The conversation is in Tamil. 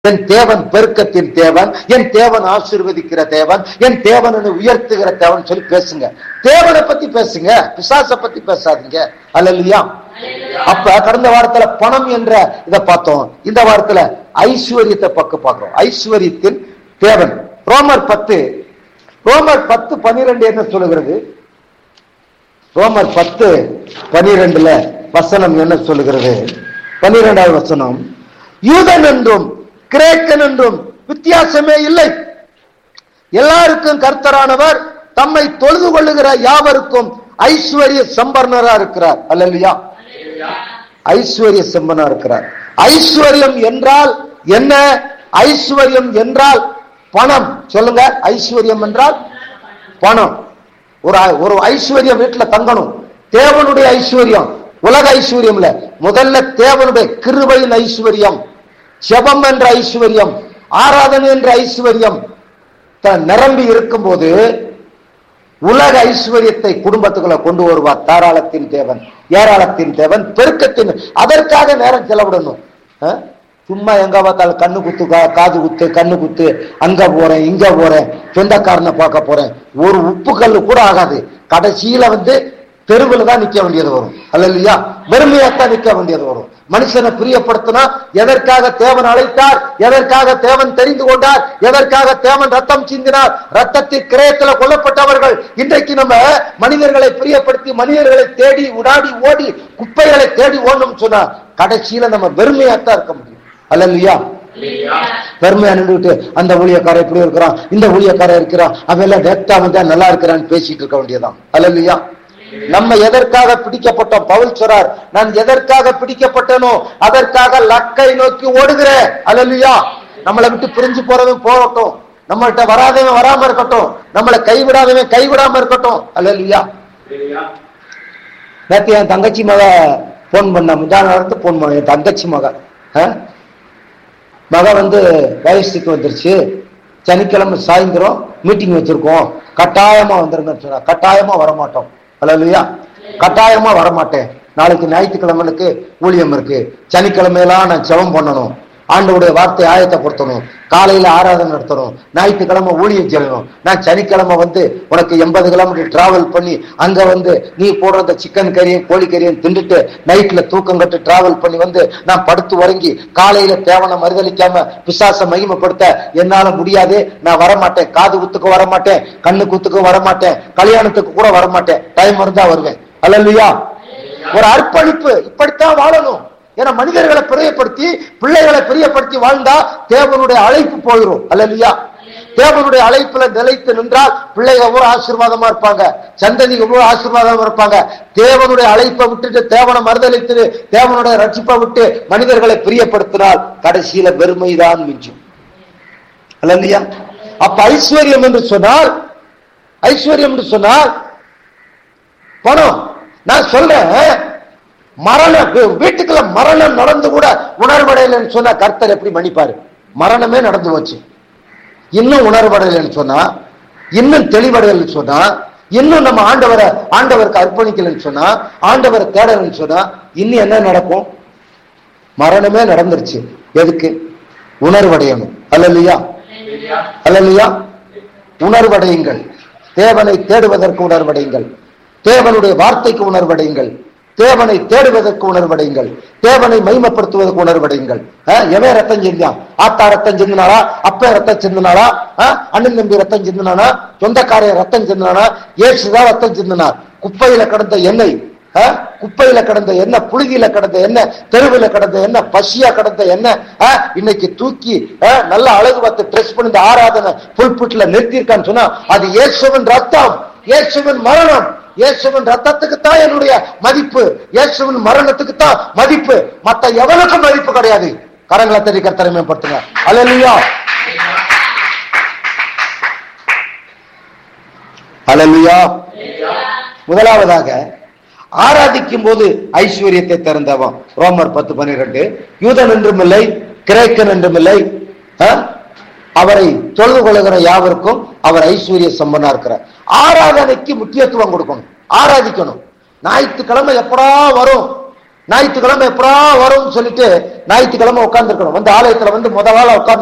என் தேவன் பெருக்கத்தின் தேவன் என் தேவன் ஆசீர்வதிக்கிற தேவன் என் தேவன் என்னை உயர்த்துகிற தேவன் சொல்லி பேசுங்க தேவனை பத்தி பேசுங்க பிசாசை பத்தி பேசாதீங்க அல்லையா அப்ப கடந்த வாரத்துல பணம் என்ற இதை பார்த்தோம் இந்த வாரத்துல ஐஸ்வர்யத்தை பக்கம் பார்க்கிறோம் ஐஸ்வர்யத்தின் தேவன் ரோமர் பத்து ரோமர் பத்து பனிரெண்டு என்ன சொல்லுகிறது ரோமர் பத்து பனிரெண்டுல வசனம் என்ன சொல்லுகிறது பனிரெண்டாவது வசனம் யூதன் என்றும் கிரேக்கன் என்றும் வித்தியாசமே இல்லை எல்லாருக்கும் கர்த்தரானவர் தம்மை தொழுது கொள்ளுகிற யாவருக்கும் ஐஸ்வர்ய சம்பர்ணரா இருக்கிறார் அல்லையா ஐஸ்வர்ய சம்பனா இருக்கிறார் ஐஸ்வர்யம் என்றால் என்ன ஐஸ்வர்யம் என்றால் பணம் சொல்லுங்க ஐஸ்வர்யம் என்றால் பணம் ஒரு ஒரு ஐஸ்வர்யம் வீட்டுல தங்கணும் தேவனுடைய ஐஸ்வர்யம் உலக ஐஸ்வர்யம் இல்ல முதல்ல தேவனுடைய கிருபையின் ஐஸ்வர்யம் ஜெபம் என்ற ஐஸ்வர்யம் ஆராதனை என்ற ஐஸ்வர்யம் த- நிரம்பி இருக்கும்போது உலக ஐஸ்வர்யத்தை குடும்பத்துக்குள்ள கொண்டு வருவார் தாராளத்தின் தேவன் ஏராளத்தின் தேவன் பெருக்கத்தின் அதற்காக நேரம் செலவிடணும் ஆ? சும்மா எங்க பார்த்தாலும் கண்ணு குத்து கா- காது குத்து கண்ணு குத்து அங்க போறேன் இங்க போறேன் சொந்தக்காரனை பார்க்க போறேன் ஒரு உப்பு கல்லு கூட ஆகாது கடைசியில வந்து தெருவில் தான் நிக்க வேண்டியது வரும் அல்ல இல்லையா வெறுமையாத்தான் நிக்க வேண்டியது வரும் மனுஷனை பிரியப்படுத்தினா எதற்காக தேவன் அழைத்தார் எதற்காக தேவன் தெரிந்து கொண்டார் எதற்காக தேவன் ரத்தம் சிந்தினார் ரத்தத்தின் கிரயத்துல கொல்லப்பட்டவர்கள் இன்றைக்கு நம்ம மனிதர்களை பிரியப்படுத்தி மனிதர்களை தேடி உடாடி ஓடி குப்பைகளை தேடி ஓடணும் சொன்னா கடைசியில நம்ம வெறுமையாத்தான் இருக்க முடியும் அல்ல இல்லையா பெருமையா நின்றுட்டு அந்த ஊழியக்காரன் இப்படி இருக்கிறான் இந்த ஊழியக்காரன் இருக்கிறான் அவன் எல்லாம் டெக்டா வந்தா நல்லா இருக்கிறான்னு பேசிட்டு இருக்க வேண்டியதான் அல்ல இல்லையா நம்ம எதற்காக பிடிக்கப்பட்டோம் பவுல் சொல்றார் நான் எதற்காக பிடிக்கப்பட்டனோ அதற்காக லக்கை நோக்கி ஓடுகிறேன் அல்ல இல்லையா நம்மளை விட்டு பிரிஞ்சு போறவன் போகட்டும் நம்மள்ட்ட வராதவன் வராம இருக்கட்டும் நம்மளை கைவிடாதவன் கைவிடாம இருக்கட்டும் அல்ல இல்லையா நேத்து என் தங்கச்சி மக போன் பண்ண முந்தா நேரத்து போன் பண்ண என் தங்கச்சி மக ஆ? மக வந்து வயசுக்கு வந்துருச்சு சனிக்கிழமை சாயந்தரம் மீட்டிங் வச்சிருக்கோம் கட்டாயமா வந்துருங்க சொன்னா கட்டாயமா வரமாட்டோம் அல்ல இல்லையா கட்டாயமா வரமாட்டேன் நாளைக்கு ஞாயிற்றுக்கிழமைக்கு ஊழியம் இருக்கு சனிக்கிழமையெல்லாம் நான் செவம் பண்ணணும் ஆண்டவுடைய வார்த்தை ஆயத்தப்படுத்தணும் காலையில ஆராதனை நடத்தணும் ஞாயிற்றுக்கிழமை ஊழியம் செய்யணும் நான் சனிக்கிழமை வந்து உனக்கு எண்பது கிலோமீட்டர் டிராவல் பண்ணி அங்க வந்து நீ போடுற அந்த சிக்கன் கறியும் கோழிக்கறியும் தின்னுட்டு நைட்ல தூக்கம் கட்டு டிராவல் பண்ணி வந்து நான் படுத்து உறங்கி காலையில தேவனை மறுதளிக்காம பிசாச மகிமைப்படுத்த என்னால முடியாது நான் வரமாட்டேன் காது குத்துக்கு வரமாட்டேன் கண்ணு குத்துக்கு வரமாட்டேன் கல்யாணத்துக்கு கூட வரமாட்டேன் டைம் இருந்தா வருவேன் அல்லையா ஒரு அர்ப்பணிப்பு இப்படித்தான் வாழணும் ஏன்னா மனிதர்களை பிரியப்படுத்தி பிள்ளைகளை பிரியப்படுத்தி வாழ்ந்தா தேவனுடைய அழைப்பு போயிடும் அல்லையா தேவனுடைய அழைப்புல நிலைத்து நின்றால் பிள்ளைங்க எவ்வளவு ஆசீர்வாதமா இருப்பாங்க சந்ததி எவ்வளவு ஆசீர்வாதமா இருப்பாங்க தேவனுடைய அழைப்பை விட்டுட்டு தேவனை மறுதளித்து தேவனுடைய ரட்சிப்பை விட்டு மனிதர்களை பிரியப்படுத்தினால் கடைசியில வெறுமைதான் மிஞ்சும் அல்லையா அப்ப ஐஸ்வர்யம் என்று சொன்னால் ஐஸ்வர்யம் என்று சொன்னால் பணம் நான் சொல்றேன் மரணம் வீ- வீட்டுக்குள்ள மரணம் நடந்து கூட உணர்வடையலைன்னு சொன்னா கர்த்தர் எப்படி மன்னிப்பாரு மரணமே நடந்து போச்சு இன்னும் உணர்வடையலைன்னு சொன்னா இன்னும் தெளிவடையலைன்னு சொன்னா இன்னும் நம்ம ஆண்டவரை ஆண்டவருக்கு அர்ப்பணிக்கலைன்னு சொன்னா ஆண்டவரை தேடலைன்னு சொன்னா இன்னும் என்ன நடக்கும் மரணமே நடந்துருச்சு எதுக்கு உணர்வடையணும் அல்லையா அல்லையா உணர்வடையுங்கள் தேவனை தேடுவதற்கு உணர்வடையுங்கள் தேவனுடைய வார்த்தைக்கு உணர்வடையுங்கள் தேவனை தேடுவதற்கு உணர்வடையுங்கள் தேவனை மைமப்படுத்துவதற்கு உணர்வடையுங்கள் அஹ், எவன் ரத்தம் சிந்தியான் ஆத்தா ரத்தம் சிந்தினாளா அப்ப ரத்தம் சிந்தினாளா அஹ், அண்ணன் தம்பி ரத்தம் சிந்தினானா சொந்தக்காரைய ரத்தம் சிந்தினானா ஏசுதான் ரத்தம் சிந்தினார் குப்பையில கிடந்த எண்ணெய் அஹ், குப்பையில கிடந்த என்ன புழுதியில கிடந்த என்ன தெருவில் கிடந்த என்ன பசியா கிடந்த என்ன அஹ், இன்னைக்கு தூக்கி அஹ், நல்ல அழகு பார்த்து ட்ரெஸ் பண்ணி இந்த ஆராதனை புல்பிட்ல நிறுத்தியிருக்கான்னு சொன்னா அது இயேசுவின் ரத்தம் இயேசுவின் மரணம் இயேசுவின் ரத்தத்துக்கு தான் என்னுடைய மதிப்பு இயேசுவின் மரணத்துக்கு தான் மதிப்பு மத்த எவனுக்கும் மதிப்பு கிடையாது கரங்களை தெரி கர்த்தரை மேம்படுத்துங்க அல்லையா அல்லையா முதலாவதாக ஆராதிக்கும் போது ஐஸ்வர்யத்தை திறந்தவன் ரோமர் பத்து பன்னிரண்டு யூதன் என்றும் இல்லை கிரேக்கன் என்றும் இல்லை ஆ? அவரை தொழுது கொள்ளுகிற யாவருக்கும் அவர் ஐஸ்வர்ய சம்பனா இருக்கிறார் ஆராதனைக்கு முக்கியத்துவம் கொடுக்கணும் ஆராதிக்கணும் ஞாயிற்றுக்கிழமை எப்படா வரும் ஞாயிற்றுக்கிழமை எப்படா வரும்னு சொல்லிட்டு ஞாயிற்றுக்கிழமை உட்கார்ந்துருக்கணும் வந்து ஆலயத்துல வந்து முதல் ஆளா உட்கார்ந்து